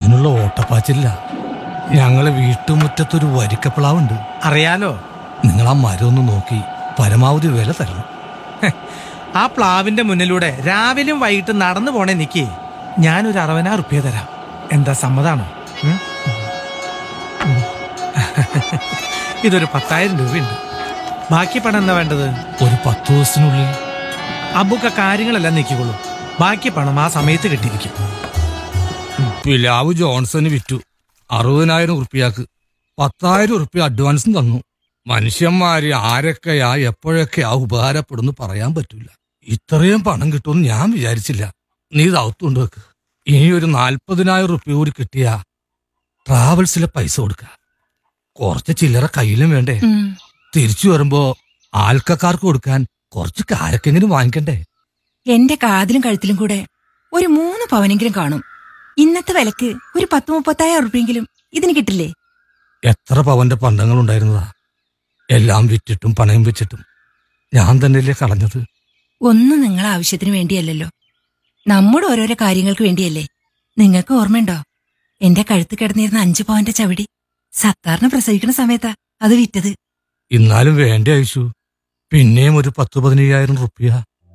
അതിനുള്ള ഓട്ടപ്പാച്ചില്ല ഞങ്ങളെ വീട്ടുമുറ്റത്തൊരു വരിക്കപ്പിളാവുണ്ട് അറിയാലോ നിങ്ങൾ ആ മരം ഒന്ന് നോക്കി പരമാവധി വില തരണം ഹെ, ആ പ്ലാവിന്റെ മുന്നിലൂടെ രാവിലെയും വൈകിട്ട് നടന്നു പോണേ നിക്ക് ഞാനൊരു അറുപതിനായിരം റുപ്യ തരാം എന്താ സമ്മതാണോ ഉം? ഉം. ഇതൊരു പത്തായിരം രൂപയുണ്ട് ബാക്കി പണം എന്താ വേണ്ടത് ഒരു പത്ത് ദിവസത്തിനുള്ളിൽ അബുക്ക കാര്യങ്ങളെല്ലാം നീക്കിക്കോളൂ ബാക്കി പണം ആ സമയത്ത് കിട്ടിയിരിക്കും പിലാവ് ജോൺസന് വിറ്റു അറുപതിനായിരം ഉറുപ്പിയാക്ക് പത്തായിരം ഉറുപ്പ്യ അഡ്വാൻസും തന്നു മനുഷ്യന്മാര് ആരൊക്കെയാ എപ്പോഴൊക്കെയാ ഉപകാരപ്പെടുന്നു പറയാൻ പറ്റൂല ഇത്രയും പണം കിട്ടുമെന്ന് ഞാൻ വിചാരിച്ചില്ല നീ ഇത് അകത്തുകൊണ്ട് വെക്ക് ഇനി ഒരു നാൽപ്പതിനായിരം ഉറുപ്പ്യ കൂടി കിട്ടിയാ ട്രാവൽസിലെ പൈസ കൊടുക്ക കുറച്ച് ചില്ലറ കയ്യിലും വേണ്ടേ ഉം. തിരിച്ചു വരുമ്പോ ആൽക്കക്കാർക്ക് കൊടുക്കാൻ കുറച്ച് കാരക്കെങ്കിലും വാങ്ങിക്കണ്ടേ എന്റെ കാതിലും കഴുത്തിലും കൂടെ ഒരു മൂന്ന് പവനെങ്കിലും കാണും ഇന്നത്തെ വിലക്ക് ഒരു പത്ത് മുപ്പത്തായിരം ഉറുപ്പെങ്കിലും ഇതിന് കിട്ടില്ലേ എത്ര പവന്റെ പണ്ടങ്ങൾ ഉണ്ടായിരുന്നതാ എല്ലാം വിറ്റിട്ടും പണയം വെച്ചിട്ടും ഞാൻ തന്നെയല്ലേ കളഞ്ഞത് ഒന്നും നിങ്ങളെ ആവശ്യത്തിന് വേണ്ടിയല്ലല്ലോ നമ്മുടെ ഓരോരോ കാര്യങ്ങൾക്ക് വേണ്ടിയല്ലേ നിങ്ങൾക്ക് ഓർമ്മയുണ്ടോ എന്റെ കഴുത്ത് കിടന്നിരുന്ന അഞ്ചു പവന്റെ ചവിടി സത്താറിന് പ്രസവിക്കുന്ന സമയത്താ അത് വിറ്റത് എന്നാലും വേണ്ടേ അയച്ചു പിന്നെയും ഒരു പത്ത് പതിനയ്യായിരം റുപ്യ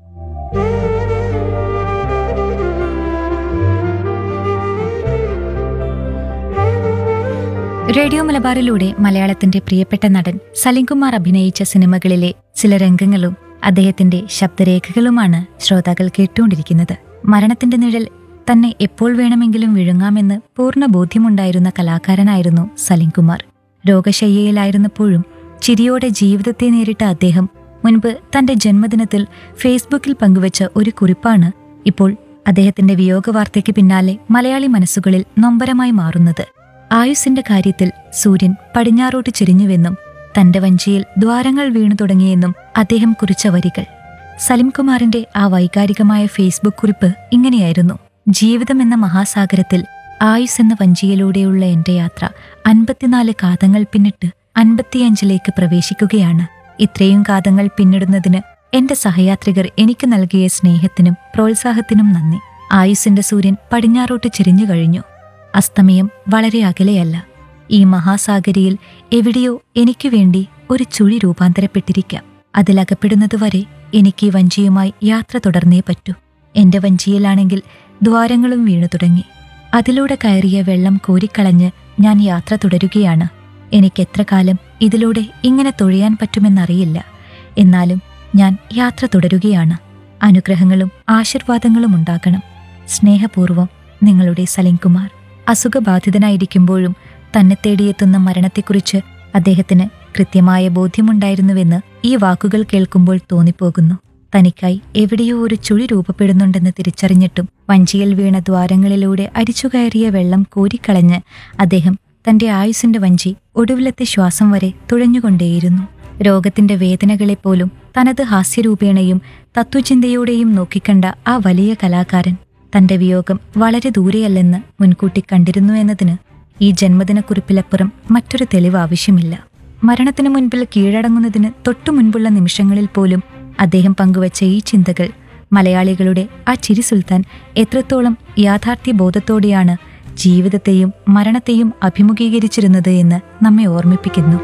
റേഡിയോ മലബാറിലൂടെ മലയാളത്തിന്റെ പ്രിയപ്പെട്ട നടൻ സലിംകുമാർ അഭിനയിച്ച സിനിമകളിലെ ചില രംഗങ്ങളും അദ്ദേഹത്തിന്റെ ശബ്ദരേഖകളുമാണ് ശ്രോതാക്കൾ കേട്ടുകൊണ്ടിരിക്കുന്നത് മരണത്തിന്റെ നിഴൽ തന്നെ എപ്പോൾ വേണമെങ്കിലും വിഴുങ്ങാമെന്ന് പൂർണ്ണ ബോധ്യമുണ്ടായിരുന്ന കലാകാരനായിരുന്നു സലിംകുമാർ രോഗശയ്യയിലായിരുന്നപ്പോഴും ചിരിയോടെ ജീവിതത്തെ നേരിട്ട അദ്ദേഹം മുൻപ് തന്റെ ജന്മദിനത്തിൽ ഫേസ്ബുക്കിൽ പങ്കുവച്ച ഒരു കുറിപ്പാണ് ഇപ്പോൾ അദ്ദേഹത്തിന്റെ വിയോഗവാർത്തയ്ക്ക് പിന്നാലെ മലയാളി മനസ്സുകളിൽ നൊമ്പരമായി മാറുന്നത് ആയുസിന്റെ കാര്യത്തിൽ സൂര്യൻ പടിഞ്ഞാറോട്ട് ചെരിഞ്ഞുവെന്നും തന്റെ വഞ്ചിയിൽ ദ്വാരങ്ങൾ വീണു തുടങ്ങിയെന്നും അദ്ദേഹം കുറിച്ച വരികൾ സലിംകുമാറിന്റെ ആ വൈകാരികമായ ഫേസ്ബുക്ക് കുറിപ്പ് ഇങ്ങനെയായിരുന്നു ജീവിതം എന്ന മഹാസാഗരത്തിൽ ആയുസ് എന്ന വഞ്ചിയിലൂടെയുള്ള എന്റെ യാത്ര അൻപത്തിനാല് കാതങ്ങൾ പിന്നിട്ട് അൻപത്തിയഞ്ചിലേക്ക് പ്രവേശിക്കുകയാണ് ഇത്രയും കാതങ്ങൾ പിന്നിടുന്നതിന് എന്റെ സഹയാത്രികർ എനിക്ക് നൽകിയ സ്നേഹത്തിനും പ്രോത്സാഹത്തിനും നന്ദി ആയുസിന്റെ സൂര്യൻ പടിഞ്ഞാറോട്ട് ചെരിഞ്ഞു കഴിഞ്ഞു അസ്തമയം വളരെ അകലെയല്ല ഈ മഹാസാഗരിയിൽ എവിടെയോ എനിക്ക് വേണ്ടി ഒരു ചുഴി രൂപാന്തരപ്പെട്ടിരിക്കാം അതിലകപ്പെടുന്നതുവരെ എനിക്ക് ഈ വഞ്ചിയുമായി യാത്ര തുടർന്നേ പറ്റൂ എന്റെ വഞ്ചിയിലാണെങ്കിൽ ദ്വാരങ്ങളും വീണു തുടങ്ങി അതിലൂടെ കയറിയ വെള്ളം കോരിക്കളഞ്ഞ് ഞാൻ യാത്ര തുടരുകയാണ് എനിക്ക് എത്ര കാലം ഇതിലൂടെ ഇങ്ങനെ തുഴയാൻ പറ്റുമെന്നറിയില്ല എന്നാലും ഞാൻ യാത്ര തുടരുകയാണ് അനുഗ്രഹങ്ങളും ആശീർവാദങ്ങളും ഉണ്ടാകണം സ്നേഹപൂർവം നിങ്ങളുടെ സലിംകുമാർ അസുഖബാധിതനായിരിക്കുമ്പോഴും തന്നെ തേടിയെത്തുന്ന മരണത്തെക്കുറിച്ച് അദ്ദേഹത്തിന് കൃത്യമായ ബോധ്യമുണ്ടായിരുന്നുവെന്ന് ഈ വാക്കുകൾ കേൾക്കുമ്പോൾ തോന്നിപ്പോകുന്നു തനിക്കായി എവിടെയോ ഒരു ചുഴി രൂപപ്പെടുന്നുണ്ടെന്ന് തിരിച്ചറിഞ്ഞിട്ടും വഞ്ചിയിൽ വീണ ദ്വാരങ്ങളിലൂടെ അരിച്ചുകയറിയ വെള്ളം കോരിക്കളഞ്ഞ് അദ്ദേഹം തന്റെ ആയുസിന്റെ വഞ്ചി ഒടുവിലത്തെ ശ്വാസം വരെ തുഴഞ്ഞുകൊണ്ടേയിരുന്നു രോഗത്തിന്റെ വേദനകളെപ്പോലും തനത് ഹാസ്യരൂപേണയും തത്വചിന്തയോടെയും നോക്കിക്കണ്ട ആ വലിയ കലാകാരൻ തന്റെ വിയോഗം വളരെ ദൂരെയല്ലെന്ന് മുൻകൂട്ടി കണ്ടിരുന്നു എന്നതിന് ഈ ജന്മദിനക്കുറിപ്പിലപ്പുറം മറ്റൊരു തെളിവ് ആവശ്യമില്ല മരണത്തിനു മുൻപിൽ കീഴടങ്ങുന്നതിന് തൊട്ടു മുൻപുള്ള നിമിഷങ്ങളിൽ പോലും അദ്ദേഹം പങ്കുവച്ച ഈ ചിന്തകൾ മലയാളികളുടെ ആ ചിരി സുൽത്താൻ എത്രത്തോളം യാഥാർത്ഥ്യ ബോധത്തോടെയാണ് ജീവിതത്തെയും മരണത്തെയും അഭിമുഖീകരിച്ചിരുന്നത് എന്ന് നമ്മെ ഓർമ്മിപ്പിക്കുന്നു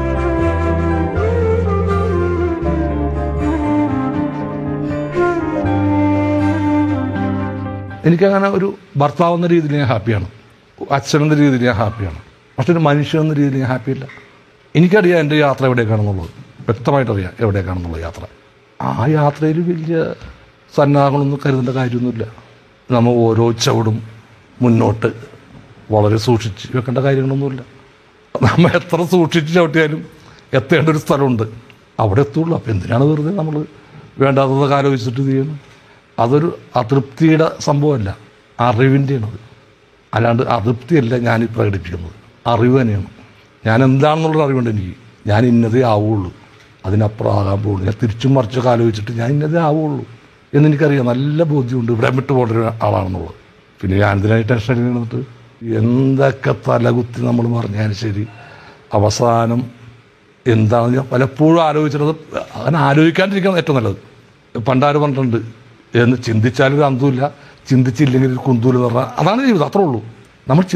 എനിക്കങ്ങനെ ഒരു ഭർത്താവ് എന്ന രീതിയിൽ ഞാൻ ഹാപ്പിയാണ് അച്ഛൻ എന്ന രീതിയിൽ ഞാൻ ഹാപ്പിയാണ് പക്ഷെ ഒരു മനുഷ്യൻ എന്ന രീതിയിൽ ഞാൻ ഹാപ്പിയല്ല എനിക്കറിയാം എൻ്റെ യാത്ര എവിടേക്കാണെന്നുള്ളത് വ്യക്തമായിട്ടറിയാം എവിടേക്കാണെന്നുള്ള യാത്ര ആ യാത്രയിൽ വലിയ സന്നാഹങ്ങളൊന്നും കരുതേണ്ട കാര്യമൊന്നുമില്ല നമ്മൾ ഓരോ ചവിടും മുന്നോട്ട് വളരെ സൂക്ഷിച്ച് വെക്കേണ്ട കാര്യങ്ങളൊന്നുമില്ല നമ്മൾ എത്ര സൂക്ഷിച്ച് ചവിട്ടിയാലും എത്തേണ്ട ഒരു സ്ഥലമുണ്ട് അവിടെ എത്തുള്ളൂ അപ്പോൾ എന്തിനാണ് വെറുതെ നമ്മൾ വേണ്ടാത്തതൊക്കെ ആലോചിച്ചിട്ട് ഇത് ചെയ്യുന്നത് അതൊരു അതൃപ്തിയുടെ സംഭവമല്ല അറിവിൻ്റെയാണത് അല്ലാണ്ട് അതൃപ്തിയല്ല ഞാൻ ഈ പ്രകടിപ്പിക്കുന്നത് അറിവ് തന്നെയാണ് ഞാൻ എന്താണെന്നുള്ള അറിവുണ്ട് എനിക്ക് ഞാൻ ഇന്നതേ ആവുള്ളൂ അതിനപ്പുറം ആകാൻ പോകുള്ളൂ ഞാൻ തിരിച്ചും മറിച്ചൊക്കെ ആലോചിച്ചിട്ട് ഞാൻ ഇന്നതേ ആവുള്ളൂ എന്നെനിക്കറിയാം നല്ല ബോധ്യമുണ്ട് ഇവിടെ വിട്ട് പോകേണ്ട ഒരു ആളാണെന്നുള്ളത് പിന്നെ ഞാൻ എന്തിനായി ടെൻഷൻ അടിക്കുന്നിട്ട് എന്തൊക്കെ തലകുത്തി നമ്മൾ പറഞ്ഞാലും ശരി അവസാനം എന്താണെന്ന് ഞാൻ പലപ്പോഴും ആലോചിച്ചിട്ടത് അങ്ങനെ ആലോചിക്കാണ്ടിരിക്കാൻ ഏറ്റവും നല്ലത് പണ്ടാര് പറഞ്ഞിട്ടുണ്ട് എന്ന് ചിന്തിച്ചാലൊരു അന്തമില്ല ചിന്തിച്ചില്ലെങ്കിൽ ഒരു കുന്തൂലെന്ന് പറഞ്ഞാൽ അതാണ് ജീവിതം അത്രേ ഉള്ളൂ നമ്മൾ